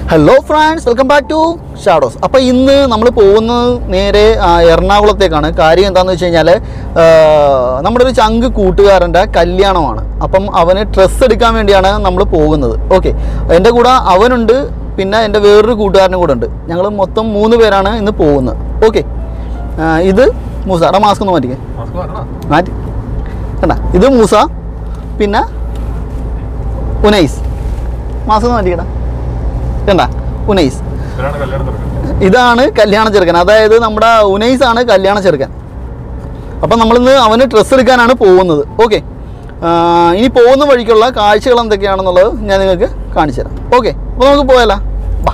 hello friends welcome back to shadows അപ്പോൾ ഇന്ന് നമ്മൾ പോകുന്നത് നേരെ ആ, എറണാകുളത്തേക്കാണ് കാര്യം എന്താണെന്ന് വെച്ച് കഴിഞ്ഞാൽ നമ്മുടെ ഒരു ചങ്ക് കൂട്ടുകാരൻ്റെ കല്യാണമാണ് അപ്പം അവന് ഡ്രസ്സ് എടുക്കാൻ വേണ്ടിയാണ് നമ്മൾ പോകുന്നത് ഓക്കെ എൻ്റെ കൂടെ അവനുണ്ട് പിന്നെ എൻ്റെ വേറൊരു കൂട്ടുകാരനും കൂടെ ഉണ്ട് ഞങ്ങൾ മൊത്തം മൂന്ന് പേരാണ് ഇന്ന് പോകുന്നത് ഓക്കെ ഇത് മൂസ എടാ മാസ്ക് ഒന്ന് മാറ്റിക്കേ മാറ്റി കണ്ട ഇത് മൂസ പിന്നെ ഉനൈസ് മാസ്ക് ഒന്ന് മാറ്റിക്കടാ കണ്ട ഉനൈസ് ഇതാണ് കല്യാണ ചെറുക്കൻ അതായത് നമ്മുടെ ഉനൈസ് ആണ് കല്യാണ ചെറുക്കൻ അപ്പം നമ്മളിന്ന് അവന് ഡ്രസ്സ് എടുക്കാനാണ് പോകുന്നത് ഓക്കെ ഇനി പോകുന്ന വഴിക്കുള്ള കാഴ്ചകൾ എന്തൊക്കെയാണെന്നുള്ളത് ഞാൻ നിങ്ങൾക്ക് കാണിച്ചു തരാം ഓക്കെ അപ്പോൾ നമുക്ക് പോയാലോ വാ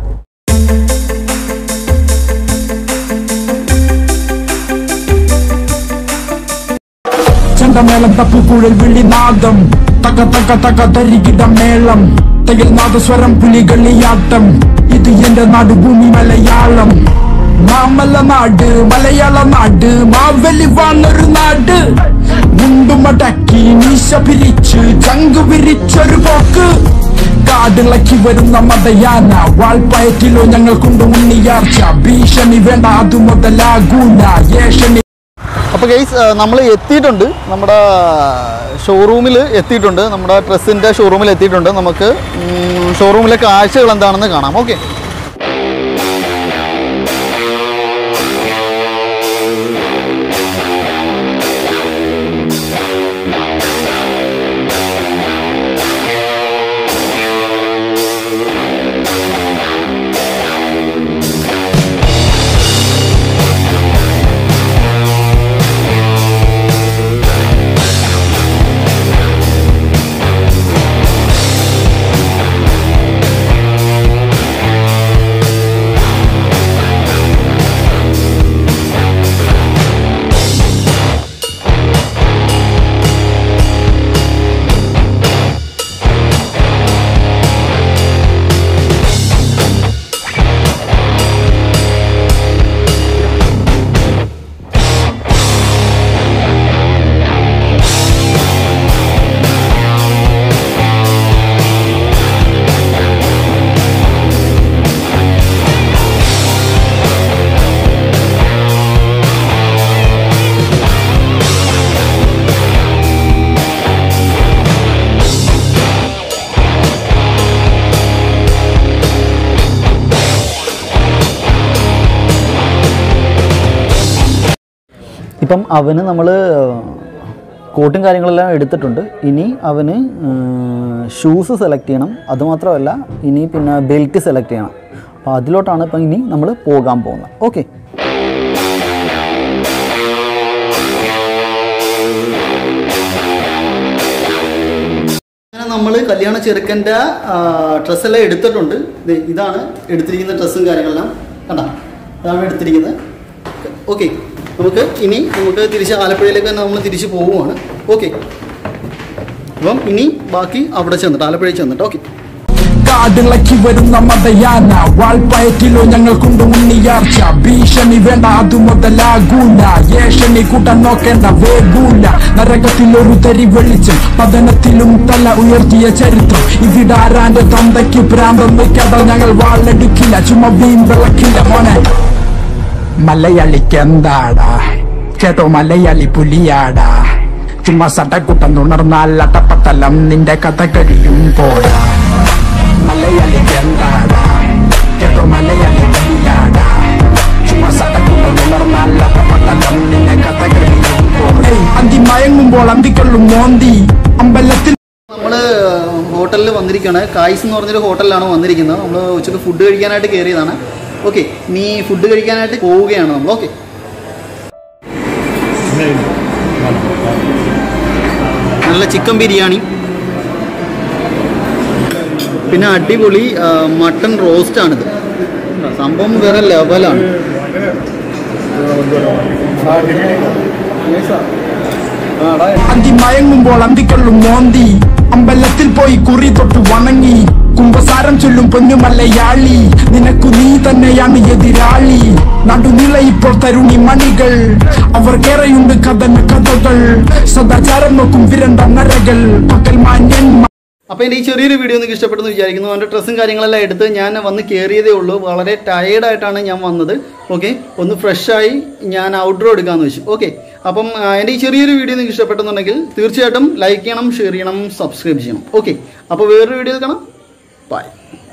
ചെണ്ടമേളം തപ്പുകുഴൽ വിളിനാദം തക തക തക തരികിട മേളം തകിൽ നാദസ്വരം പുലികളിയാട്ടം ഇത് എന്റെ നാട് ഭൂമി മലയാളം മാമല നാട് മലയാള നാട് മാവലി വാണൊരു നാട് മുണ്ടുമടക്കി മീശ പിരിച്ച് ചങ്ക് വിരിച്ചൊരു പോക്ക് കാടിളക്കി വരുന്ന മതയാന വാൾപ്പയറ്റിലോ ഞങ്ങൾക്കുണ്ട് ഉണ്ണിയാർച്ച ഭീഷണി വേണ്ട അത് മുതലാകൂല ഏഷണി അപ്പോൾ ഗൈസ് നമ്മൾ എത്തിയിട്ടുണ്ട് നമ്മുടെ ഷോറൂമിൽ എത്തിയിട്ടുണ്ട് നമ്മുടെ ഡ്രസ്സിൻ്റെ ഷോറൂമിൽ എത്തിയിട്ടുണ്ട് നമുക്ക് ഉം, ഷോറൂമിലെ കാഴ്ചകൾ എന്താണെന്ന് കാണാം ഓക്കെ ഇപ്പം അവന് നമ്മൾ കോട്ടും കാര്യങ്ങളെല്ലാം എടുത്തിട്ടുണ്ട് ഇനി അവന് ഷൂസ് സെലക്ട് ചെയ്യണം അതുമാത്രമല്ല ഇനി പിന്നെ ബെൽറ്റ് സെലക്ട് ചെയ്യണം അപ്പോൾ അതിലോട്ടാണ് ഇപ്പം ഇനി നമ്മൾ പോകാൻ പോകുന്നത് ഓക്കെ അങ്ങനെ നമ്മൾ കല്യാണ ചെറുക്കൻ്റെ ഡ്രസ്സെല്ലാം എടുത്തിട്ടുണ്ട് ദേ ഇതാണ് എടുത്തിരിക്കുന്ന ഡ്രസ്സും കാര്യങ്ങളെല്ലാം കണ്ട അതാണ് എടുത്തിരിക്കുന്നത് ഓക്കെ നമുക്ക് ഇനി നമുക്ക് തിരിച്ച് ആലപ്പുഴയിലേക്ക് തന്നെ നമ്മൾ തിരിച്ച് പോവുകയാണ് ഓക്കെ അപ്പം ഇനി ബാക്കി അവിടെ ചെന്നിട്ട് ആലപ്പുഴയിൽ ചെന്നിട്ട് ഓക്കെ കാടിളക്കി വരുന്ന മതയാന വാൾപ്പയറ്റിലോ ഞങ്ങൾക്കുണ്ട് ഉണ്ണിയാർച്ച ഭീഷണി വേണ്ട അത് മുതലാകൂല ഏഷണി കൂട്ടാൻ നോക്കേണ്ട വേഗൂല നരകത്തിലൊരു തരി വെളിച്ചം പതനത്തിലും തല ഉയർത്തിയ ചരിത്രം ഇവിടാരാന്റെ തന്തയ്ക്ക് ഭ്രാന്തെന്ന് കഥ ഞങ്ങൾ വാളെടുക്കില്ല ചുമ വീം വിളക്കില്ല മോനെ മലയാളിക്ക് എന്താടാ കേട്ടോ മലയാളി പുലിയാടാ ചുമ്മാ സട്ടക്കുട്ടം തുണർന്നാൽ അട്ടപ്പത്തലം നിന്റെ കഥ കഴിയും പോടാ മലയാളിക്ക് എന്താടാ കേട്ടോ മലയാളി പുലിയാടാ ചുമ്മാ സട്ടക്കുട്ടം തുണർന്നാൽ അട്ടപ്പത്തലം നിന്റെ കഥ കഴിയും പോടാ അന്തി മയങ്ങുമ്പോൾ അന്തിക്കൊള്ളും മോന്തി അമ്പലത്തിൽ നമ്മൾ ഹോട്ടലിൽ വന്നിരിക്കുകയാണ് കായ്സ് എന്ന് പറഞ്ഞൊരു ഹോട്ടലിലാണ് വന്നിരിക്കുന്നത് നമ്മൾ ഉച്ചക്ക് ഫുഡ് കഴിക്കാനായിട്ട് കയറിയതാണ് ഓക്കെ നീ ഫുഡ് കഴിക്കാനായിട്ട് പോവുകയാണ് നമ്മൾ ഓക്കെ നല്ല ചിക്കൻ ബിരിയാണി പിന്നെ അടിപൊളി ആ, മട്ടൺ റോസ്റ്റ് ആണിത് സംഭവം വേറെ ലെവലാണ് അന്തി മയങ്ങുമ്പോൾ അന്തിക്കൊള്ളും മോന്തി അമ്പലത്തിൽ പോയി കുറി തൊട്ട് വണങ്ങി കുംഭസാരം ചൊല്ലും പൊന്നുമല്ലയാളി നിനക്കു നീ തന്നെയാണ് എതിരാളി നടുനില ഇപ്പോൾ തരുണി മണികൾ അവർക്കേറെയുണ്ട് കഥന കഥകൾ സദാചാരം നോക്കും വിരണ്ട നരകൾ പകൽ മാന്യൻ അപ്പോൾ എൻ്റെ ഈ ചെറിയൊരു വീഡിയോ നിങ്ങൾക്ക് ഇഷ്ടപ്പെട്ടെന്ന് വിചാരിക്കുന്നു എൻ്റെ ഡ്രസ്സും കാര്യങ്ങളെല്ലാം എടുത്ത് ഞാൻ വന്ന് കയറിയതേ ഉള്ളൂ വളരെ ടയേർഡായിട്ടാണ് ഞാൻ വന്നത് ഓക്കെ ഒന്ന് ഫ്രഷായി ഞാൻ ഔട്ട്ഡോർ എടുക്കാമെന്ന് വെച്ചു ഓക്കെ അപ്പം ആ, എൻ്റെ ഈ ചെറിയൊരു വീഡിയോ നിങ്ങൾക്ക് ഇഷ്ടപ്പെട്ടെന്നുണ്ടെങ്കിൽ തീർച്ചയായിട്ടും ലൈക്ക് ചെയ്യണം ഷെയർ ചെയ്യണം സബ്സ്ക്രൈബ് ചെയ്യണം ഓക്കെ അപ്പോൾ വേറൊരു വീഡിയോ കാണാം ബൈ